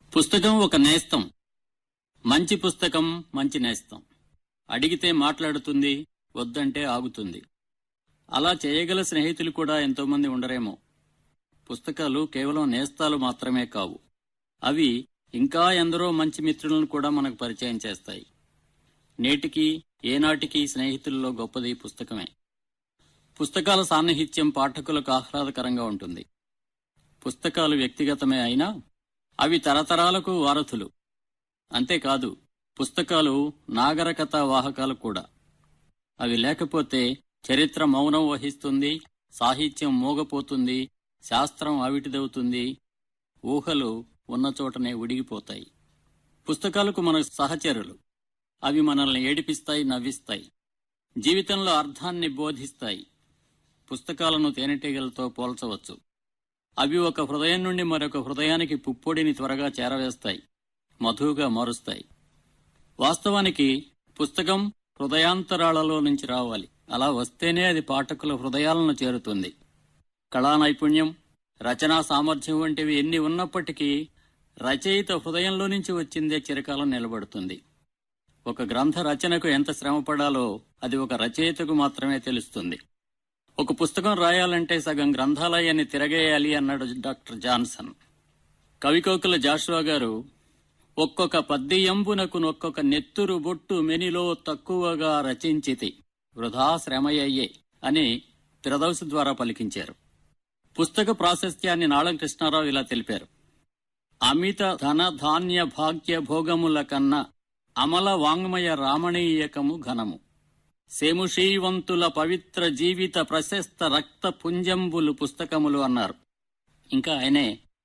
పుస్తకం ఒక నేస్తం మంచి పుస్తకం మంచి నేస్తం అడిగితే మాట్లాడుతుంది వద్దంటే ఆగుతుంది అలా చేయగల స్నేహితులు కూడా ఎంతోమంది ఉండరేమో పుస్తకాలు కేవలం నేస్తాలు మాత్రమే కావు అవి ఇంకా ఎందరో మంచి మిత్రులను కూడా మనకు పరిచయం చేస్తాయి నేటికి ఏనాటికి స్నేహితుల్లో గొప్పది పుస్తకమే పుస్తకాల సాన్నిహిత్యం పాఠకులకు ఆహ్లాదకరంగా ఉంటుంది పుస్తకాలు వ్యక్తిగతమే అయినా అవి తరతరాలకు వారధులు అంతేకాదు పుస్తకాలు నాగరికత వాహకాలు కూడా అవి లేకపోతే చరిత్ర మౌనం వహిస్తుంది సాహిత్యం మోగపోతుంది శాస్త్రం అవిటిదవుతుంది ఊహలు ఉన్న చోటనే ఉడిగిపోతాయి పుస్తకాలకు మన సహచరులు అవి మనల్ని ఏడిపిస్తాయి నవ్విస్తాయి జీవితంలో అర్థాన్ని బోధిస్తాయి పుస్తకాలను తేనెటీగలతో పోల్చవచ్చు అవి ఒక హృదయం నుండి మరొక హృదయానికి పుప్పొడిని త్వరగా చేరవేస్తాయి మధువుగా మారుస్తాయి వాస్తవానికి పుస్తకం హృదయాంతరాలలో నుంచి రావాలి అలా వస్తేనే అది పాఠకుల హృదయాలను చేరుతుంది కళా నైపుణ్యం రచనా సామర్థ్యం వంటివి ఎన్ని ఉన్నప్పటికీ రచయిత హృదయంలో నుంచి వచ్చిందే చిరకాలం నిలబడుతుంది ఒక గ్రంథ రచనకు ఎంత శ్రమ పడాలో అది ఒక రచయితకు మాత్రమే తెలుస్తుంది ఒక పుస్తకం రాయాలంటే సగం గ్రంథాలయాన్ని తిరగేయాలి అన్నాడు డాక్టర్ జాన్సన్ కవికోకుల జాషువా గారు ఒక్కొక్క పద్యంబునకు ఒక్కొక్క నెత్తురు బొట్టు మెనిలో తక్కువగా రచించితి వృధా శ్రమయ్యే అని తిరదౌసి ద్వారా పలికించారు పుస్తక ప్రాశస్త్యాన్ని నాళం కృష్ణారావు ఇలా తెలిపారు అమిత ధన ధాన్య భాగ్య భోగముల కన్నా అమల వాంగ్మయ రామణీయకము ఘనము సేముషీవంతుల పవిత్ర జీవిత ప్రశస్త రక్త పుంజంబులు పుస్తకములు అన్నారు ఇంకా ఆయనే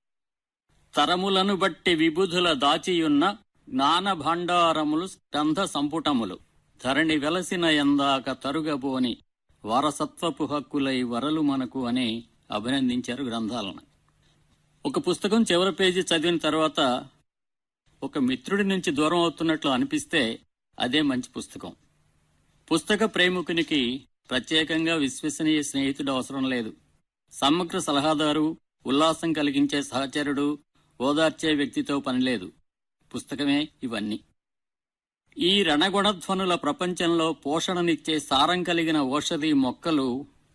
తరములను బట్టి విబుధుల దాచియున్న జ్ఞాన భాండారములు స్కంధ సంపుటములు ధరణి వెలసిన ఎందాక తరుగబోని వారసత్వపు హక్కులై వరలు మనకు అని అభినందించారు గ్రంథాలను ఒక పుస్తకం చివరి పేజీ చదివిన తర్వాత ఒక మిత్రుడి నుంచి దూరం అవుతున్నట్లు అనిపిస్తే అదే మంచి పుస్తకం పుస్తక ప్రేమికునికి ప్రత్యేకంగా విశ్వసనీయ స్నేహితుడు అవసరం లేదు సమగ్ర సలహాదారు ఉల్లాసం కలిగించే సహచరుడు ఓదార్చే వ్యక్తితో పనిలేదు పుస్తకమే ఇవన్నీ ఈ రణగుణధ్వనుల ప్రపంచంలో పోషణనిచ్చే సారం కలిగిన ఔషధి మొక్కలు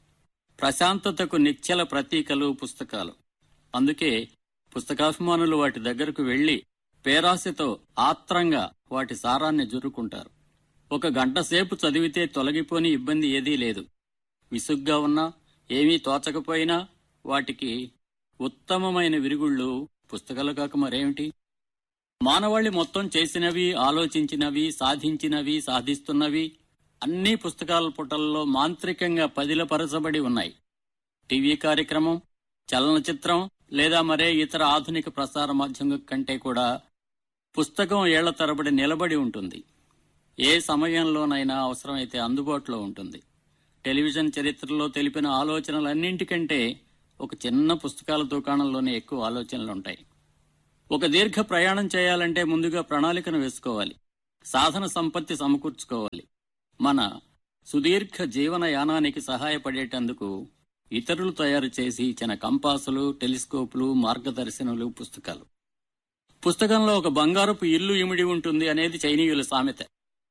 ప్రశాంతతకు నిశ్చల ప్రతీకలు పుస్తకాలు అందుకే పుస్తకాభిమానులు వాటి దగ్గరకు వెళ్లి పేరాశతో ఆత్రంగా వాటి సారాన్ని జురుకుంటారు ఒక గంట సేపు చదివితే తొలగిపోని ఇబ్బంది ఏదీ లేదు విసుగ్గా ఉన్నా ఏమీ తోచకపోయినా వాటికి ఉత్తమమైన విరుగుళ్ళు పుస్తకాలు కాక మరేమిటి మానవాళి మొత్తం చేసినవి ఆలోచించినవి సాధించినవి సాధిస్తున్నవి అన్ని పుస్తకాల పుటల్లో మాంత్రికంగా పదిలపరచబడి ఉన్నాయి టీవీ కార్యక్రమం చలనచిత్రం లేదా మరే ఇతర ఆధునిక ప్రసార మాధ్యమం కంటే కూడా పుస్తకం ఏళ్ల తరబడి నిలబడి ఉంటుంది ఏ సమయంలోనైనా అవసరమైతే అందుబాటులో ఉంటుంది టెలివిజన్ చరిత్రలో తెలిపిన ఆలోచనలన్నింటికంటే ఒక చిన్న పుస్తకాల దుకాణంలోనే ఎక్కువ ఆలోచనలు ఉంటాయి ఒక దీర్ఘ ప్రయాణం చేయాలంటే ముందుగా ప్రణాళికను వేసుకోవాలి సాధన సంపత్తి సమకూర్చుకోవాలి మన సుదీర్ఘ జీవన యానానికి సహాయపడేటందుకు ఇతరులు తయారు చేసి ఇచ్చిన కంపాసులు టెలిస్కోపులు మార్గదర్శనలు పుస్తకాలు పుస్తకంలో ఒక బంగారపు ఇల్లు ఇమిడి ఉంటుంది అనేది చైనీయుల సామెత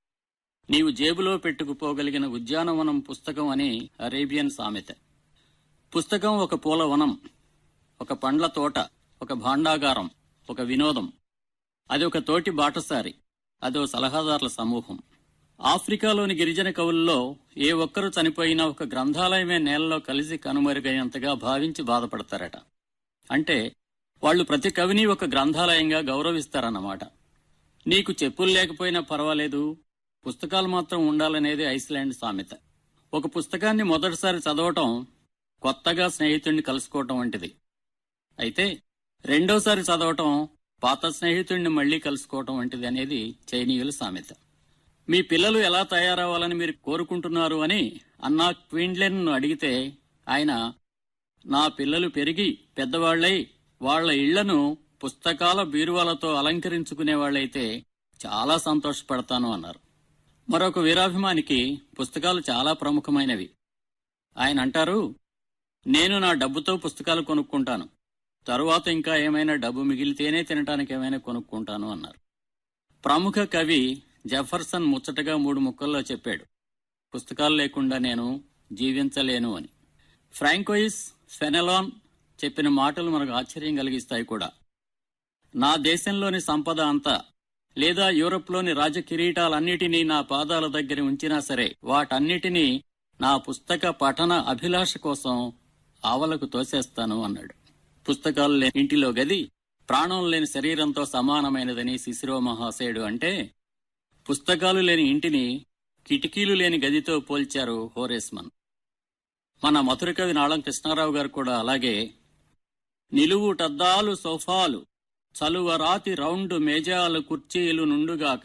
నీవు జేబులో పెట్టుకుపోగలిగిన ఉద్యానవనం పుస్తకం అని అరేబియన్ సామెత పుస్తకం ఒక పూలవనం ఒక పండ్ల తోట ఒక భాండాగారం ఒక వినోదం అది ఒక తోటి బాటసారి అదో సలహాదారుల సమూహం ఆఫ్రికాలోని గిరిజన కవుల్లో ఏ ఒక్కరు చనిపోయినా ఒక గ్రంథాలయమే నేలలో కలిసి కనుమరుగైనంతగా భావించి బాధపడతారట అంటే వాళ్ళు ప్రతి కవిని ఒక గ్రంథాలయంగా గౌరవిస్తారన్నమాట నీకు చెప్పులు లేకపోయినా పర్వాలేదు పుస్తకాలు మాత్రం ఉండాలనేది ఐస్లాండ్ సామెత ఒక పుస్తకాన్ని మొదటిసారి చదవటం కొత్తగా స్నేహితుడిని కలుసుకోవటం వంటిది అయితే రెండోసారి చదవటం పాత స్నేహితుడిని మళ్లీ కలుసుకోవటం వంటిది అనేది చైనీయుల సామెత మీ పిల్లలు ఎలా తయారవ్వాలని మీరు కోరుకుంటున్నారు అని అన్నా క్వీన్లెన్ అడిగితే ఆయన నా పిల్లలు పెరిగి పెద్దవాళ్లై వాళ్ల ఇళ్లను పుస్తకాల బీరువాలతో అలంకరించుకునే వాళ్ళైతే చాలా సంతోషపడతాను అన్నారు మరొక వీరాభిమానికి పుస్తకాలు చాలా ప్రముఖమైనవి ఆయన అంటారు నేను నా డబ్బుతో పుస్తకాలు కొనుక్కుంటాను తరువాత ఇంకా ఏమైనా డబ్బు మిగిలితేనే తినటానికి ఏమైనా కొనుక్కుంటాను అన్నారు ప్రముఖ కవి జెఫర్సన్ ముచ్చటగా మూడు ముక్కల్లో చెప్పాడు పుస్తకాలు లేకుండా నేను జీవించలేను అని ఫ్రాంకోయిస్ ఫెనెలాన్ చెప్పిన మాటలు మనకు ఆశ్చర్యం కలిగిస్తాయి కూడా నా దేశంలోని సంపద అంతా లేదా యూరప్లోని రాజకిరీటాలన్నిటినీ నా పాదాల దగ్గర ఉంచినా సరే వాటన్నిటినీ నా పుస్తక పఠన అభిలాష కోసం ఆవలకు తోసేస్తాను అన్నాడు పుస్తకాలు లేని ఇంటిలో గది ప్రాణం లేని శరీరంతో సమానమైనదని శిశిరో మహాశయుడు అంటే పుస్తకాలు లేని ఇంటిని కిటికీలు లేని గదితో పోల్చారు హోరేస్మన్ మన మధుర కవి నాళం కృష్ణారావు గారు కూడా అలాగే నిలువుటద్దాలు సోఫాలు చలువరాతి రౌండు మేజాలు కుర్చీలు నుండుగాక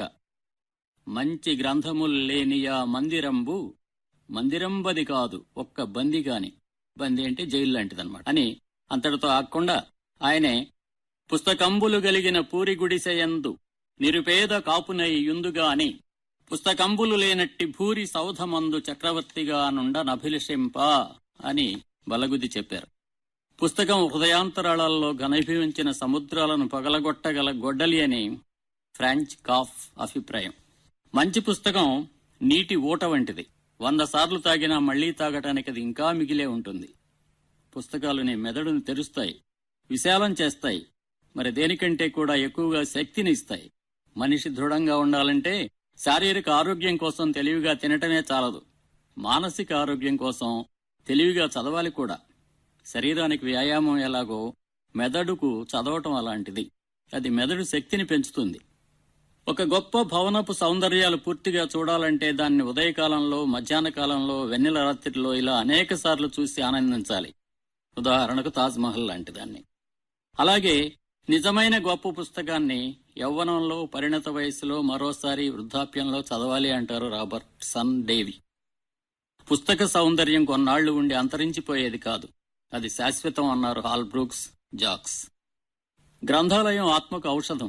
మంచి గ్రంథములు లేనియా మందిరంబు మందిరంబది కాదు ఒక్క బంది గాని బంది అంటే జైలు లాంటిదన్నమాట అని అంతటితో ఆగకుండా ఆయనే పుస్తకంబులు గలిగిన పూరి గుడిసెయందు నిరుపేద కాపునై యుందుగాని పుస్తకంబులు లేనట్టి భూరి సౌధమందు చక్రవర్తిగా నుండ నభిలషింప అని బలగుది చెప్పారు పుస్తకం హృదయాంతరాళాల్లో ఘనీభవించిన సముద్రాలను పగలగొట్టగల గొడ్డలి అని ఫ్రాంచ్ కాఫ్ అభిప్రాయం మంచి పుస్తకం నీటి ఊట వంటిది వంద సార్లు తాగినా మళ్లీ తాగటానికి అది ఇంకా మిగిలే ఉంటుంది పుస్తకాలు నీ మెదడును తెరుస్తాయి విశాలం చేస్తాయి మరి దేనికంటే కూడా ఎక్కువగా శక్తిని ఇస్తాయి మనిషి దృఢంగా ఉండాలంటే శారీరక ఆరోగ్యం కోసం తెలివిగా తినటమే చాలదు మానసిక ఆరోగ్యం కోసం తెలివిగా చదవాలి కూడా శరీరానికి వ్యాయామం ఎలాగో మెదడుకు చదవటం అలాంటిది అది మెదడు శక్తిని పెంచుతుంది ఒక గొప్ప భవనపు సౌందర్యాలు పూర్తిగా చూడాలంటే దాన్ని ఉదయకాలంలో మధ్యాహ్న కాలంలో వెన్నెల రాత్రిలో ఇలా అనేక సార్లు చూసి ఆనందించాలి ఉదాహరణకు తాజ్ మహల్ లాంటి దాన్ని అలాగే నిజమైన గొప్ప పుస్తకాన్ని యవ్వనంలో పరిణత వయసులో మరోసారి వృద్ధాప్యంలో చదవాలి అంటారు రాబర్ట్ సన్ డేవి పుస్తక సౌందర్యం కొన్నాళ్లు ఉండి అంతరించిపోయేది కాదు అది శాశ్వతం అన్నారు హాల్ బ్రూక్స్ జాక్స్ గ్రంథాలయం ఆత్మకు ఔషధం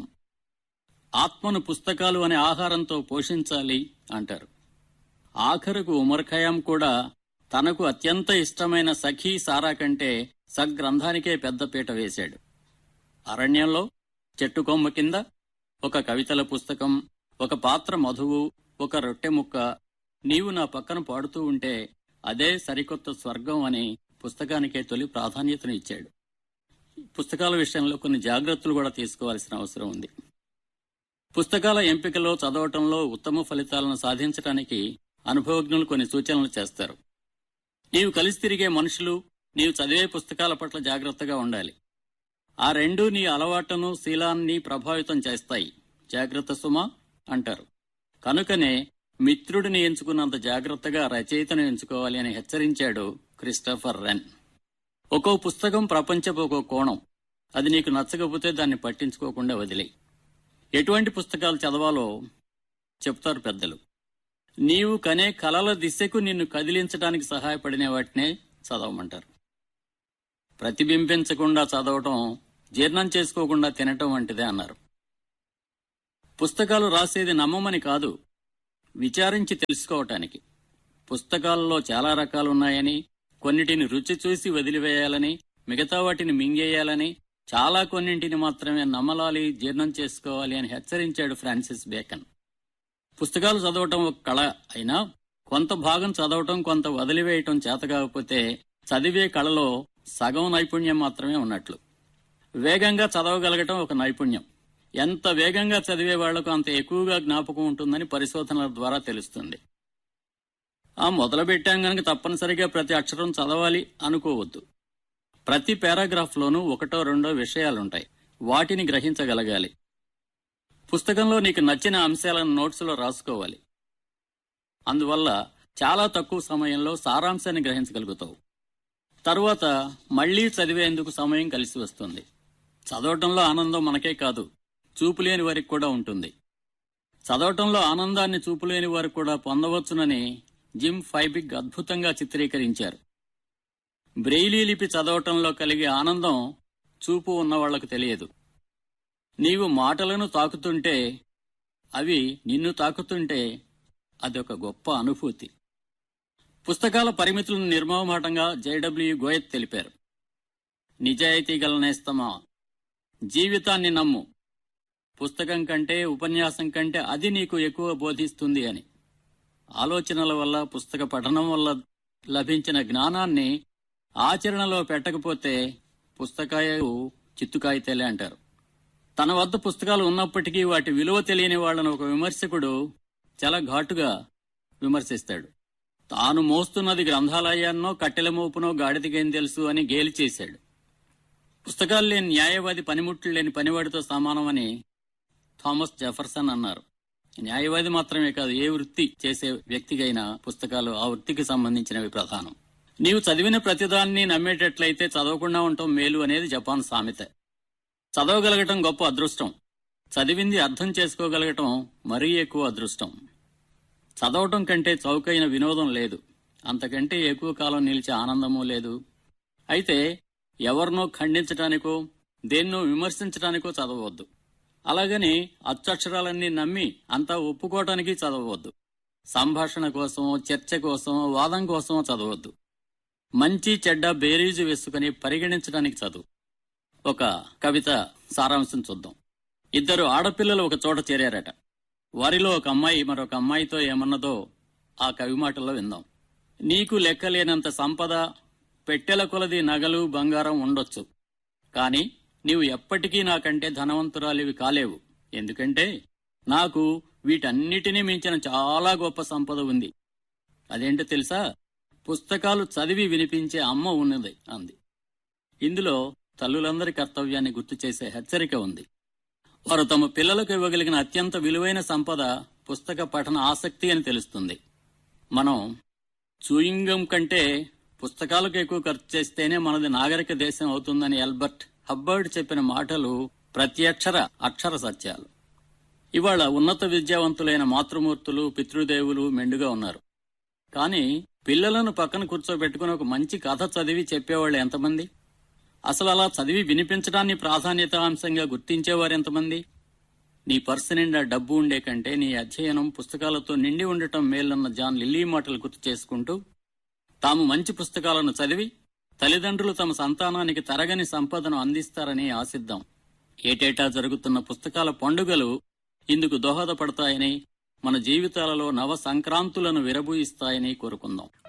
ఆత్మను పుస్తకాలు అనే ఆహారంతో పోషించాలి అంటారు ఆఖరుకు ఉమర్ ఖయాం కూడా తనకు అత్యంత ఇష్టమైన సఖీ సారా కంటే సగ్రంథానికే పెద్దపీట వేశాడు అరణ్యంలో చెట్టు కొమ్మ కింద ఒక కవితల పుస్తకం ఒక పాత్ర మధువు ఒక రొట్టె ముక్క నీవు నా పక్కన పాడుతూ ఉంటే అదే సరికొత్త స్వర్గం అని పుస్తకానికే తొలి ప్రాధాన్యతను ఇచ్చాడు పుస్తకాల విషయంలో కొన్ని జాగ్రత్తలు కూడా తీసుకోవాల్సిన అవసరం ఉంది పుస్తకాల ఎంపికలో చదవటంలో ఉత్తమ ఫలితాలను సాధించడానికి అనుభవజ్ఞులు కొన్ని సూచనలు చేస్తారు నీవు కలిసి తిరిగే మనుషులు నీవు చదివే పుస్తకాల పట్ల జాగ్రత్తగా ఉండాలి ఆ రెండూ నీ అలవాటును శీలాన్ని ప్రభావితం చేస్తాయి జాగ్రత్త సుమ అంటారు కనుకనే మిత్రుడిని ఎంచుకున్నంత జాగ్రత్తగా రచయితను ఎంచుకోవాలి అని హెచ్చరించాడు క్రిస్టఫర్ రెన్ ఒక్కో పుస్తకం ప్రపంచపు ఒక్కో కోణం అది నీకు నచ్చకపోతే దాన్ని పట్టించుకోకుండా వదిలే ఎటువంటి పుస్తకాలు చదవాలో చెప్తారు పెద్దలు నీవు కనే కలల దిశకు నిన్ను కదిలించడానికి సహాయపడిన వాటినే చదవమంటారు ప్రతిబింబించకుండా చదవటం జీర్ణం చేసుకోకుండా తినటం వంటిదే అన్నారు పుస్తకాలు రాసేది నమ్మమని కాదు విచారించి తెలుసుకోవటానికి పుస్తకాలలో చాలా రకాలున్నాయని కొన్నిటిని రుచి చూసి వదిలివేయాలని మిగతా వాటిని మింగేయాలని చాలా కొన్నింటిని మాత్రమే నమ్మలాలి జీర్ణం చేసుకోవాలి అని హెచ్చరించాడు ఫ్రాన్సిస్ బేకన్ పుస్తకాలు చదవటం ఒక కళ అయినా కొంత భాగం చదవటం కొంత వదిలివేయటం చేత కాకపోతే చదివే కళలో సగం నైపుణ్యం మాత్రమే ఉన్నట్లు వేగంగా చదవగలగటం ఒక నైపుణ్యం ఎంత వేగంగా చదివే వాళ్లకు అంత ఎక్కువగా జ్ఞాపకం ఉంటుందని పరిశోధనల ద్వారా తెలుస్తుంది ఆ మొదలు పెట్టాం గనక తప్పనిసరిగా ప్రతి అక్షరం చదవాలి అనుకోవద్దు ప్రతి పారాగ్రాఫ్లోనూ ఒకటో రెండో విషయాలుంటాయి వాటిని గ్రహించగలగాలి పుస్తకంలో నీకు నచ్చిన అంశాలను నోట్స్లో రాసుకోవాలి అందువల్ల చాలా తక్కువ సమయంలో సారాంశాన్ని గ్రహించగలుగుతావు తరువాత మళ్లీ చదివేందుకు సమయం కలిసి వస్తుంది చదవటంలో ఆనందం మనకే కాదు చూపులేని వారికి కూడా ఉంటుంది చదవటంలో ఆనందాన్ని చూపులేని వారు కూడా పొందవచ్చునని జిమ్ ఫైబిగ్ అద్భుతంగా చిత్రీకరించారు బ్రెయిలీ లిపి చదవటంలో కలిగే ఆనందం చూపు ఉన్న వాళ్లకు తెలియదు నీవు మాటలను తాకుతుంటే అవి నిన్ను తాకుతుంటే అదొక గొప్ప అనుభూతి పుస్తకాల పరిమితులను నిర్మోహమాటంగా జేడబ్ల్యూ గోయత్ తెలిపారు నిజాయితీ గల నేస్తమా జీవితాన్ని నమ్ము పుస్తకం కంటే ఉపన్యాసం కంటే అది నీకు ఎక్కువ బోధిస్తుంది అని ఆలోచనల వల్ల పుస్తక పఠనం వల్ల లభించిన జ్ఞానాన్ని ఆచరణలో పెట్టకపోతే పుస్తకాలు చిత్తుకాయితేలే అంటారు తన వద్ద పుస్తకాలు ఉన్నప్పటికీ వాటి విలువ తెలియని వాళ్ళను ఒక విమర్శకుడు చాలా ఘాటుగా విమర్శిస్తాడు తాను మోస్తున్నది గ్రంథాలయాన్నో కట్టెల మోపునో గాడిదకేం తెలుసు అని గేలి చేశాడు పుస్తకాలు లేని న్యాయవాది పనిముట్లు లేని పనివాడితో సమానమని థామస్ జెఫర్సన్ అన్నారు న్యాయవాది మాత్రమే కాదు ఏ వృత్తి చేసే వ్యక్తికైనా పుస్తకాలు ఆ వృత్తికి సంబంధించినవి ప్రధానం నీవు చదివిన ప్రతిదాన్ని నమ్మేటట్లయితే చదవకుండా ఉండటం మేలు అనేది జపాన్ సామెత చదవగలగటం గొప్ప అదృష్టం చదివింది అర్థం చేసుకోగలగటం మరీ ఎక్కువ అదృష్టం చదవటం కంటే చౌకైన వినోదం లేదు అంతకంటే ఎక్కువ కాలం నిలిచే ఆనందమూ లేదు అయితే ఎవరినో ఖండించటానికో దేన్నో విమర్శించటానికో చదవవద్దు అలాగని అచ్చక్షరాలన్నీ నమ్మి అంతా ఒప్పుకోవటానికి చదవవద్దు సంభాషణ కోసమో చర్చ కోసమో వాదం కోసమో చదవద్దు మంచి చెడ్డ బేరీజు వేసుకుని పరిగణించడానికి చదువు ఒక కవిత సారాంశం చూద్దాం ఇద్దరు ఆడపిల్లలు ఒక చోట చేరారట వారిలో ఒక అమ్మాయి మరొక అమ్మాయితో ఏమన్నదో ఆ కవి మాటల్లో విందాం నీకు లెక్కలేనంత సంపద పెట్టెల కొలది నగలు బంగారం ఉండొచ్చు కాని నీవు ఎప్పటికీ నాకంటే ధనవంతురాలివి కాలేవు ఎందుకంటే నాకు వీటన్నిటినీ మించిన చాలా గొప్ప సంపద ఉంది అదేంటో తెలుసా పుస్తకాలు చదివి వినిపించే అమ్మ ఉన్నది అంది ఇందులో తల్లులందరి కర్తవ్యాన్ని గుర్తు చేసే హెచ్చరిక ఉంది వారు తమ పిల్లలకు ఇవ్వగలిగిన అత్యంత విలువైన సంపద పుస్తక పఠన ఆసక్తి అని తెలుస్తుంది మనం చూయింగం కంటే పుస్తకాలకు ఎక్కువ ఖర్చు చేస్తేనే మనది నాగరిక దేశం అవుతుందని ఎల్బర్ట్ హబ్బర్డ్ చెప్పిన మాటలు ప్రత్యక్షర అక్షర సత్యాలు ఇవాళ ఉన్నత విద్యావంతులైన మాతృమూర్తులు పితృదేవులు మెండుగా ఉన్నారు కానీ పిల్లలను పక్కన కూర్చోబెట్టుకుని ఒక మంచి కథ చదివి చెప్పేవాళ్ళు ఎంతమంది అసలు అలా చదివి వినిపించడాన్ని ప్రాధాన్యత అంశంగా గుర్తించేవారు ఎంతమంది నీ పర్సు నిండా డబ్బు ఉండే కంటే నీ అధ్యయనం పుస్తకాలతో నిండి ఉండటం మేలన్న జాన్ లిల్లీ మాటలు గుర్తు చేసుకుంటూ తాము మంచి పుస్తకాలను చదివి తల్లిదండ్రులు తమ సంతానానికి తరగని సంపదను అందిస్తారని ఆశిద్దాం ఏటేటా జరుగుతున్న పుస్తకాల పండుగలు ఇందుకు దోహదపడతాయని మన జీవితాలలో నవ సంక్రాంతులను విరబూయిస్తాయని కోరుకుందాం